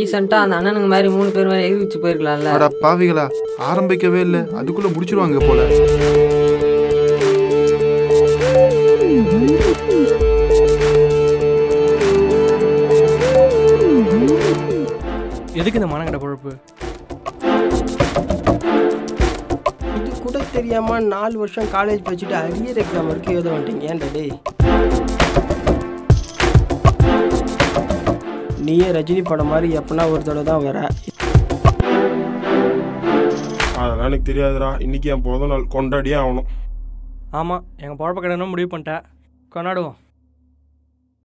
டீசெண்டாக அந்த அண்ணனுங்க மாதிரி மூணு பேர் மாதிரி எழுதி வச்சு போயிருக்கலாம்ல அட பாவிகளா ஆரம்பிக்கவே இல்லை அதுக்குள்ள முடிச்சிருவாங்க போல எதுக்கு இந்த மானங்கட பொழப்பு இது கூட தெரியாம நாலு வருஷம் காலேஜ் படிச்சுட்டு அரியர் எக்ஸாம் வரைக்கும் எழுத வந்துட்டீங்க ஏன்டா டேய் நீயே ரஜினி படம் மாதிரி எப்பனா ஒரு தடவை தான் வர அதெல்லாம் எனக்கு தெரியாதுடா இன்னைக்கு என் பிறந்த நாள் கொண்டாடியே ஆகணும் ஆமாம் எங்கள் பொழப்ப கடனும் முடிவு பண்ணிட்டேன் கொண்டாடுவோம்